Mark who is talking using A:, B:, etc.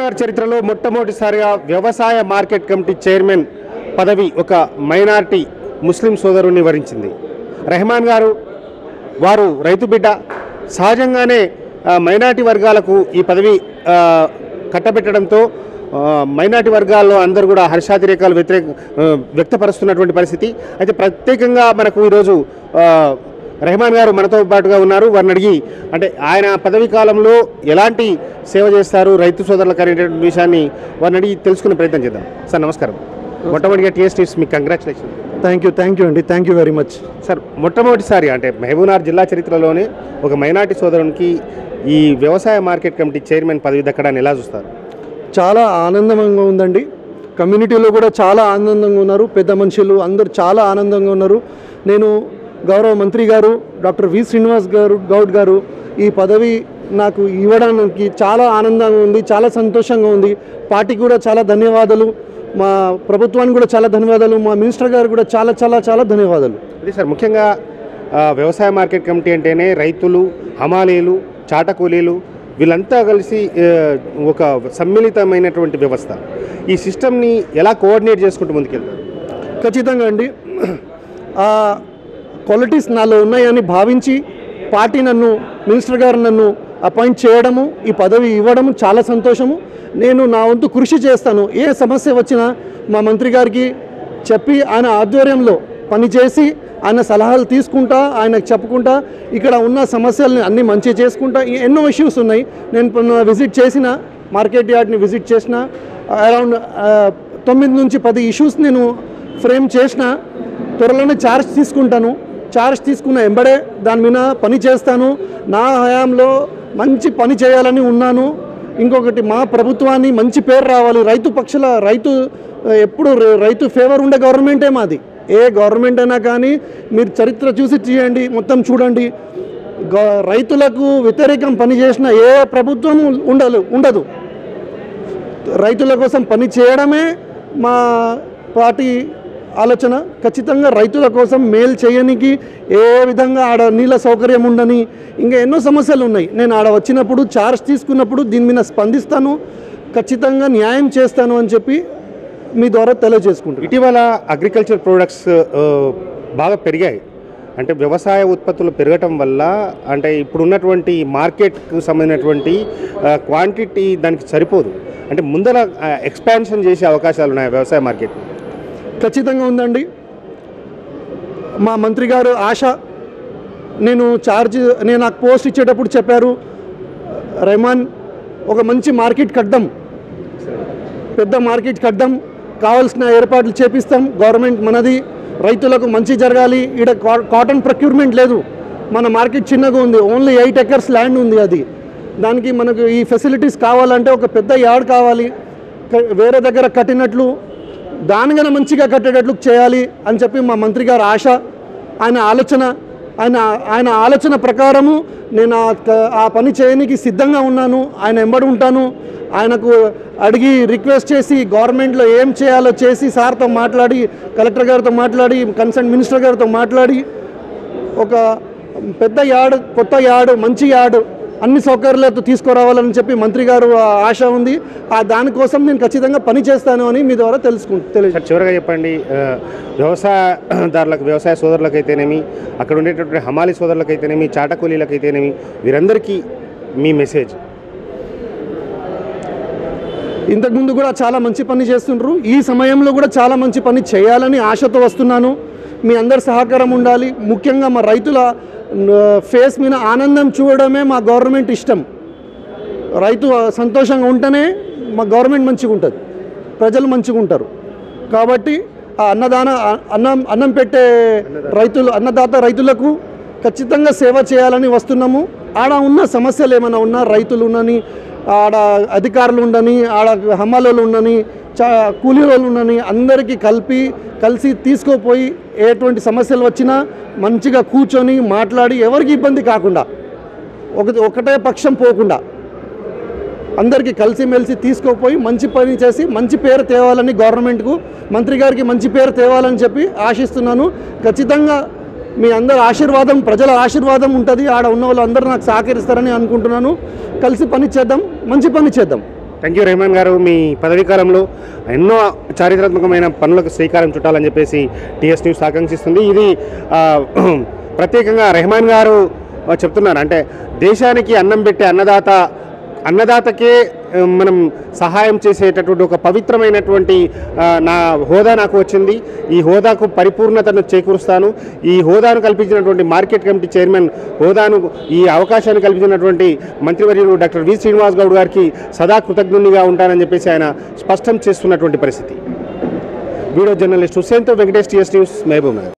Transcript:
A: మహబూబ్నగర్ చరిత్రలో మొట్టమొదటిసారిగా వ్యవసాయ మార్కెట్ కమిటీ చైర్మన్ పదవి ఒక మైనార్టీ ముస్లిం సోదరుని వరించింది రెహమాన్ గారు వారు రైతు బిడ్డ సహజంగానే ఆ, మైనార్టీ వర్గాలకు ఈ పదవి ఆ, కట్టబెట్టడంతో ఆ, మైనార్టీ వర్గాల్లో అందరూ కూడా హర్షాతిరేకాలు వ్యతిరేక ఆ, వ్యక్తపరుస్తున్నటువంటి పరిస్థితి అయితే ప్రత్యేకంగా మనకు ఈరోజు ఆ, రెహమాన్ గారు మనతో పాటుగా ఉన్నారు వారిని అడిగి అంటే ఆయన పదవి కాలంలో ఎలాంటి సేవ చేస్తారు రైతు సోదరులకు అనేటువంటి విషయాన్ని వారిని అడిగి తెలుసుకునే ప్రయత్నం చేద్దాం సార్ నమస్కారం మొట్టమొదటిగా టీఎస్ టీవ్స్ మీకు congratulation
B: thank you thank you అండి thank you very much
A: sir మొట్టమొదటిసారి అంటే మహబూబ్నగర్ జిల్లా చరిత్రలోనే ఒక మైనార్టీ సోదరునికి ఈ వ్యవసాయ మార్కెట్ కమిటీ చైర్మన్ పదవి దక్కడాన్ని ఎలా చూస్తారు
B: చాలా ఆనందంగా ఉందండి కమ్యూనిటీలో కూడా చాలా ఆనందంగా ఉన్నారు పెద్ద మనుషులు అందరూ చాలా ఆనందంగా ఉన్నారు నేను గౌరవ మంత్రి గారు డాక్టర్ వి శ్రీనివాస్ గారు గౌడ్ గారు ఈ పదవి నాకు ఇవ్వడానికి చాలా ఆనందంగా ఉంది చాలా సంతోషంగా ఉంది పార్టీకి కూడా చాలా ధన్యవాదాలు మా ప్రభుత్వానికి కూడా చాలా ధన్యవాదాలు మా మినిస్టర్ గారు కూడా చాలా చాలా చాలా ధన్యవాదాలు
A: అదే సార్ ముఖ్యంగా ఆ, వ్యవసాయ మార్కెట్ కమిటీ అంటేనే రైతులు హమాలీలు చాట కూలీలు వీళ్ళంతా కలిసి ఆ, ఒక సమ్మిళితమైనటువంటి వ్యవస్థ ఈ సిస్టమ్ని ఎలా కోఆర్డినేట్ చేసుకుంటూ ముందుకెళ్తారు
B: ఖచ్చితంగా అండి ఆ క్వాలిటీస్ నాలో ఉన్నాయని భావించి పార్టీ నన్ను మినిస్టర్ గారు నన్ను అపాయింట్ చేయడము ఈ పదవి ఇవ్వడము చాలా సంతోషము నేను నా వంతు కృషి చేస్తాను ఏ సమస్య వచ్చినా మా మంత్రి గారికి చెప్పి ఆయన ఆధ్వర్యంలో పనిచేసి ఆయన సలహాలు తీసుకుంటా ఆయనకు చెప్పుకుంటా ఇక్కడ ఉన్న సమస్యల్ని అన్ని మంచి చేసుకుంటా ఈ ఎన్నో ఇష్యూస్ ఉన్నాయి నేను మొన్న విజిట్ చేసిన మార్కెట్ యార్డ్ని విజిట్ చేసిన అరౌండ్ తొమ్మిది నుంచి పది ఇష్యూస్ నేను ఫ్రేమ్ చేసిన త్వరలోనే ఛార్జ్ తీసుకుంటాను ఛార్జ్ తీసుకున్న ఎంబడే దాని మీద పని చేస్తాను నా హయాంలో మంచి పని చేయాలని ఉన్నాను ఇంకొకటి మా ప్రభుత్వాన్ని మంచి పేరు రావాలి రైతు పక్షుల రైతు ఆ, ఎప్పుడు ర- రైతు ఫేవర్ ఉండే గవర్నమెంటే మాది ఏ గవర్నమెంట్ అయినా కానీ మీరు చరిత్ర చూసి చేయండి మొత్తం చూడండి గ- రైతులకు వ్యతిరేకం పనిచేసిన ఏ ప్రభుత్వం ఉండదు ఉండదు రైతుల కోసం పని చేయడమే మా పార్టీ ఆలోచన ఖచ్చితంగా రైతుల కోసం మేలు చేయనికి ఏ విధంగా ఆడ నీళ్ళ సౌకర్యం ఉండని ఇంకా ఎన్నో సమస్యలు ఉన్నాయి నేను ఆడ వచ్చినప్పుడు చార్జ్ తీసుకున్నప్పుడు దీని మీద స్పందిస్తాను ఖచ్చితంగా న్యాయం చేస్తాను అని చెప్పి మీ ద్వారా తెలియజేసుకుంటాను
A: ఇటీవల అగ్రికల్చర్ ప్రొడక్ట్స్ ఆ, బాగా పెరిగాయి అంటే వ్యవసాయ ఉత్పత్తులు పెరగటం వల్ల అంటే ఇప్పుడు ఉన్నటువంటి మార్కెట్కు సంబంధించినటువంటి క్వాంటిటీ దానికి సరిపోదు అంటే ముందర ఎక్స్పాన్షన్ చేసే అవకాశాలు ఉన్నాయి వ్యవసాయ మార్కెట్
B: ఖచ్చితంగా ఉందండి మా మంత్రి గారు ఆశ నేను ఛార్జ్ నేను నాకు పోస్ట్ ఇచ్చేటప్పుడు చెప్పారు రెహమాన్ ఒక మంచి మార్కెట్ కట్టడం పెద్ద మార్కెట్ కట్టడం కావాల్సిన ఏర్పాట్లు చేపిస్తాం గవర్నమెంట్ మనది రైతులకు మంచి జరగాలి ఇక్కడ కా- కాటన్ ప్రొక్యూర్మెంట్ లేదు మన మార్కెట్ చిన్నగా ఉంది ఓన్లీ ఎయిట్ ఎకర్స్ ల్యాండ్ ఉంది అది దానికి మనకు ఈ ఫెసిలిటీస్ కావాలంటే ఒక పెద్ద యార్డ్ కావాలి క- వేరే దగ్గర కట్టినట్లు దానికన్నా మంచిగా కట్టేటట్లు చేయాలి అని చెప్పి మా మంత్రి గారు ఆశ ఆయన ఆలోచన ఆయన ఆయన ఆలోచన ప్రకారము నేను ఆ క- ఆ పని చేయడానికి సిద్ధంగా ఉన్నాను ఆయన ఎంబడి ఉంటాను ఆయనకు అడిగి రిక్వెస్ట్ చేసి గవర్నమెంట్లో ఏం చేయాలో చేసి సార్తో మాట్లాడి కలెక్టర్ గారితో మాట్లాడి కన్సర్న్ మినిస్టర్ గారితో మాట్లాడి ఒక పెద్ద యార్డ్ కొత్త యార్డ్ మంచి యార్డ్ అన్ని సౌకర్యాలతో తీసుకురావాలని చెప్పి మంత్రి గారు ఆ ఆశ ఉంది ఆ దానికోసం నేను ఖచ్చితంగా పని చేస్తాను అని మీ ద్వారా తెలుసుకుంటా తెలియజేస్తాను
A: సార్ చివరిగా చెప్పండి ఆ, వ్యవసాయదారులకు వ్యవసాయ సోదరులకైతేనేమి అక్కడ ఉండేటటువంటి హమాలి సోదరులకైతేనేమి చాట కూలీలకైతేనేమి వీరందరికీ మీ మెసేజ్
B: ఇంతకుముందు కూడా చాలా మంచి పని చేస్తుండ్రు ఈ సమయంలో కూడా చాలా మంచి పని చేయాలని ఆశతో వస్తున్నాను మీ అందరి సహకారం ఉండాలి ముఖ్యంగా మా రైతుల ఆ, ఫేస్ మీద ఆనందం చూడడమే మా గవర్నమెంట్ ఇష్టం రైతు ఆ, సంతోషంగా ఉంటేనే మా గవర్నమెంట్ మంచిగా ఉంటుంది ప్రజలు మంచిగా ఉంటారు కాబట్టి ఆ అన్నదాన ఆ అన్నం అన్నం పెట్టే రైతులు అన్నదాత రైతులకు ఖచ్చితంగా సేవ చేయాలని వస్తున్నాము ఆడ ఉన్న సమస్యలు ఏమైనా ఉన్నా రైతులు ఉన్నని ఆడ అధికారులు ఉండని ఆడ హమాలోలు ఉండని చా కూలీ వాళ్ళు ఉండని అందరికీ కలిపి కలిసి తీసుకుపోయి ఎటువంటి సమస్యలు వచ్చినా మంచిగా కూర్చొని మాట్లాడి ఎవరికి ఇబ్బంది కాకుండా ఒక ఒకటే పక్షం పోకుండా అందరికీ కలిసిమెలిసి తీసుకుపోయి మంచి పని చేసి మంచి పేరు తేవాలని గవర్నమెంట్కు మంత్రి గారికి మంచి పేరు తేవాలని చెప్పి ఆశిస్తున్నాను ఖచ్చితంగా మీ అందరి ఆశీర్వాదం ప్రజల ఆశీర్వాదం ఉంటుంది ఆడ ఉన్న వాళ్ళు అందరూ నాకు సహకరిస్తారని అనుకుంటున్నాను కలిసి పని చేద్దాం మంచి పని చేద్దాం
A: థ్యాంక్ యూ రెహమాన్ గారు మీ పదవీ కాలంలో ఎన్నో చారిత్రాత్మకమైన పనులకు శ్రీకారం చుట్టాలని చెప్పేసి టీఎస్ న్యూస్ ఆకాంక్షిస్తుంది ఇది ఆ, ప్రత్యేకంగా రెహమాన్ గారు చెప్తున్నారు అంటే దేశానికి అన్నం పెట్టే అన్నదాత అన్నదాతకే ఆ, మనం సహాయం చేసేటటువంటి ఒక పవిత్రమైనటువంటి ఆ, నా హోదా నాకు వచ్చింది ఈ హోదాకు పరిపూర్ణతను చేకూరుస్తాను ఈ హోదాను కల్పించినటువంటి మార్కెట్ కమిటీ చైర్మన్ హోదాను ఈ అవకాశాన్ని కల్పించినటువంటి మంత్రివర్యులు డాక్టర్ వి శ్రీనివాస్ గౌడ్ గారికి సదా కృతజ్ఞునిగా ఉంటానని చెప్పేసి ఆయన స్పష్టం చేస్తున్నటువంటి పరిస్థితి వీడియో జర్నలిస్ట్ హుసేన్తో వెంకటేష్ టీఎస్ న్యూస్ మహబూబ్ నగర్